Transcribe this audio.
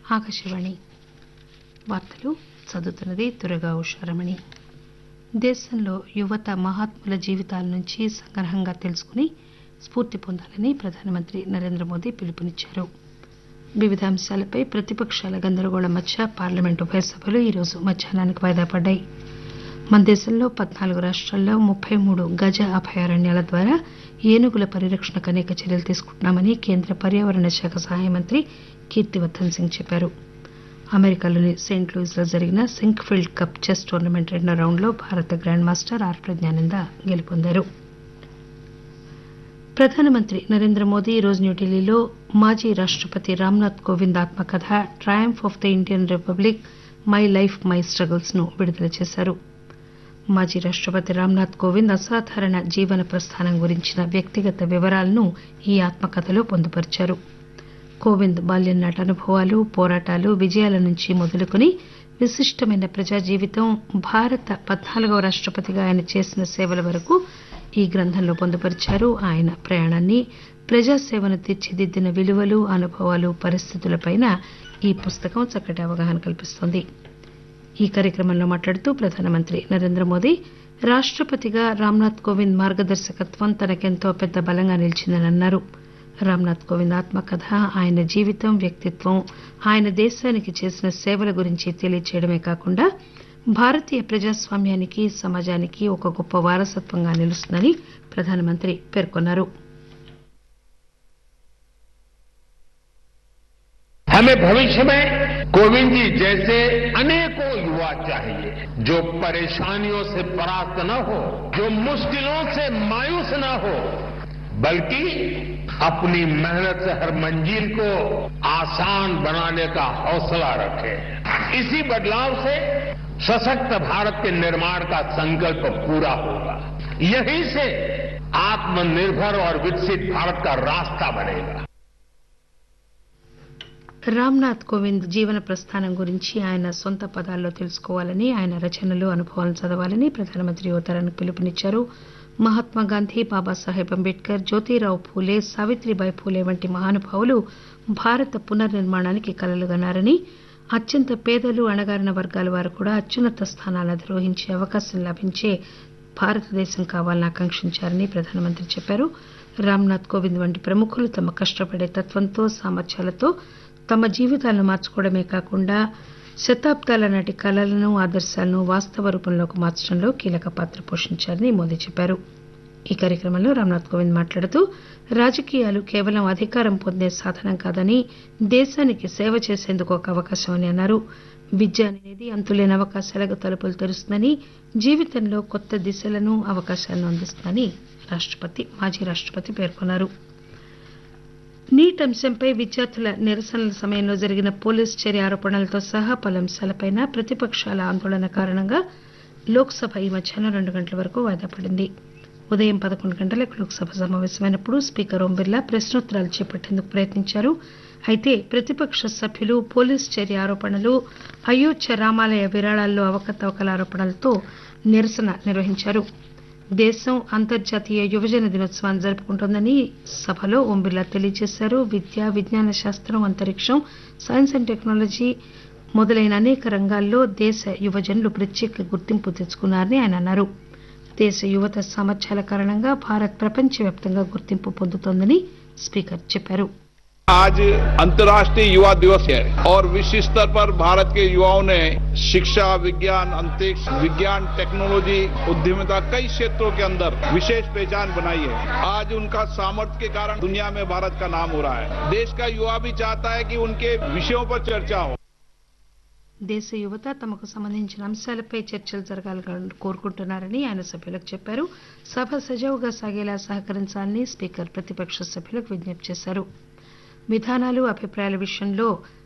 ఆకాశవాణి వార్తలు చదువుతున్నది దుర్గా ఉషారమణి దేశంలో యువత మహాత్ముల జీవితాల నుంచి సంగ్రహంగా తెలుసుకుని స్ఫూర్తి పొందాలని ప్రధానమంత్రి నరేంద్ర మోదీ పిలుపునిచ్చారు వివిధ అంశాలపై ప్రతిపక్షాల గందరగోళం మధ్య పార్లమెంట్ ఉభయ సభలు ఈరోజు మధ్యాహ్నానికి వాయిదా పడ్డాయి మన దేశంలో పద్నాలుగు రాష్ట్రాల్లో ముప్పై మూడు గజ అభయారణ్యాల ద్వారా ఏనుగుల పరిరక్షణకు అనేక చర్యలు తీసుకుంటున్నామని కేంద్ర పర్యావరణ శాఖ సహాయ మంత్రి కీర్తివర్దన్ సింగ్ చెప్పారు అమెరికాలోని సెయింట్ లూయిస్ లో జరిగిన సింక్ఫీల్డ్ కప్ చెస్ టోర్నమెంట్ రెండో రౌండ్ లో భారత గ్రాండ్ మాస్టర్ ఆర్ ప్రజ్ఞానంద గెలుపొందారు ప్రధానమంత్రి నరేంద్ర మోదీ ఈరోజు న్యూఢిల్లీలో మాజీ రాష్టపతి రామ్నాథ్ కోవింద్ ఆత్మకథ triumph of the Indian republic my life my struggles ను విడుదల చేశారు మాజీ రాష్టపతి రామ్నాథ్ కోవింద్ అసాధారణ జీవన ప్రస్థానం గురించిన వ్యక్తిగత వివరాలను ఈ ఆత్మకథలో పొందుపరిచారు కోవింద్ బాల్యం నాటి అనుభవాలు పోరాటాలు విజయాల నుంచి మొదలుకుని విశిష్టమైన ప్రజా జీవితం భారత పద్నాలుగవ రాష్టపతిగా ఆయన చేసిన సేవల వరకు ఈ గ్రంథంలో పొందుపరిచారు ఆయన ప్రయాణాన్ని ప్రజాసేవను తీర్చిదిద్దిన విలువలు అనుభవాలు పరిస్థితులపైన ఈ పుస్తకం చక్కటి అవగాహన కల్పిస్తోంది ఈ కార్యక్రమంలో మాట్లాడుతూ ప్రధానమంత్రి నరేంద్ర మోదీ రాష్టపతిగా రామ్నాథ్ కోవింద్ మార్గదర్శకత్వం తనకెంతో పెద్ద బలంగా నిలిచిందని అన్నారు రామ్నాథ్ కోవింద్ ఆత్మకథ ఆయన జీవితం వ్యక్తిత్వం ఆయన దేశానికి చేసిన సేవల గురించి తెలియచేయడమే కాకుండా భారతీయ ప్రజాస్వామ్యానికి సమాజానికి ఒక గొప్ప వారసత్వంగా నిలుస్తుందని ప్రధానమంత్రి పేర్కొన్నారు हमें भविष्य में कोविंद जी जैसे अनेकों युवा चाहिए जो परेशानियों से परास्त न हो जो मुश्किलों से मायूस न हो बल्कि अपनी मेहनत से हर मंजिल को आसान बनाने का हौसला रखे इसी बदलाव से सशक्त भारत के निर्माण का संकल्प पूरा होगा यहीं से आत्मनिर्भर और विकसित भारत का रास्ता बनेगा రామ్నాథ్ కోవింద్ జీవన ప్రస్థానం గురించి ఆయన సొంత పదాల్లో తెలుసుకోవాలని ఆయన రచనలు అనుభవాలను చదవాలని ప్రధానమంత్రి యువతరానికి పిలుపునిచ్చారు మహాత్మాగాంధీ బాబాసాహెబ్ అంబేద్కర్ జ్యోతిరావు పూలే సావిత్రిబాయి పూలే వంటి మహానుభావులు భారత పునర్నిర్మాణానికి కలలుగన్నారని అత్యంత పేదలు అణగారిన వర్గాల వారు కూడా అత్యున్నత స్థానాలను అధిరోహించే అవకాశం లభించే భారతదేశం కావాలని ఆకాంక్షించారని ప్రధానమంత్రి చెప్పారు రామ్నాథ్ కోవింద్ వంటి ప్రముఖులు తమ కష్టపడే తత్వంతో సామర్థ్యాలతో తమ జీవితాలను మార్చుకోవడమే కాకుండా శతాబ్దాల నాటి కళలను ఆదర్శాలను వాస్తవ రూపంలోకి మార్చడంలో కీలక పాత్ర పోషించారని మోదీ చెప్పారు ఈ కార్యక్రమంలో రామ్నాథ్ కోవింద్ మాట్లాడుతూ రాజకీయాలు కేవలం అధికారం పొందే సాధనం కాదని దేశానికి సేవ చేసేందుకు ఒక అవకాశం అని అన్నారు విద్య అనేది అంతులేని అవకాశాలకు తలుపులు తెరుస్తుందని జీవితంలో కొత్త దిశలను అవకాశాలను అందిస్తుందని రాష్టపతి మాజీ రాష్టపతి పేర్కొన్నారు నీట్ అంశంపై విద్యార్థుల నిరసనల సమయంలో జరిగిన పోలీసు చర్య ఆరోపణలతో సహా పలు అంశాలపై ప్రతిపక్షాల ఆందోళన కారణంగా లోక్సభ ఈ మధ్యాహ్నం రెండు గంటల వరకు వాయిదా పడింది ఉదయం పదకొండు గంటలకు లోక్సభ సమావేశమైనప్పుడు స్పీకర్ ఓం బిర్లా ప్రశ్నోత్తరాలు చేపట్టేందుకు ప్రయత్నించారు అయితే ప్రతిపక్ష సభ్యులు పోలీసు చర్య ఆరోపణలు అయోధ్య రామాలయ విరాళాల్లో అవకతవకల ఆరోపణలతో నిరసన నిర్వహించారు దేశం అంతర్జాతీయ యువజన దినోత్సవాన్ని జరుపుకుంటోందని సభలో ఓం బిర్లా తెలియజేశారు విద్య విజ్ఞాన శాస్త్రం అంతరిక్షం సైన్స్ అండ్ టెక్నాలజీ మొదలైన అనేక రంగాల్లో దేశ యువజనులు ప్రత్యేక గుర్తింపు తెచ్చుకున్నారని ఆయన అన్నారు దేశ యువత సామర్థ్యాల కారణంగా భారత్ ప్రపంచవ్యాప్తంగా గుర్తింపు పొందుతోందని స్పీకర్ చెప్పారు आज अंतर्राष्ट्रीय युवा दिवस है और विश्व स्तर पर भारत के युवाओं ने शिक्षा विज्ञान अंतरिक्ष विज्ञान टेक्नोलॉजी उद्यमिता कई क्षेत्रों के अंदर विशेष पहचान बनाई है आज उनका सामर्थ्य के कारण दुनिया में भारत का नाम हो रहा है देश का युवा भी चाहता है कि उनके विषयों पर चर्चा हो దేశ యువత తమకు సంబంధించిన అంశాలపై చర్చలు జరగాలని కోరుకుంటున్నారని ఆయన సభ్యులకు చెప్పారు సభ సజావుగా సాగేలా సహకరించాలని స్పీకర్ ప్రతిపక్ష సభ్యులకు విజ్ఞప్తి చేశారు విధానాలు అభిప్రాయాల విషయంలో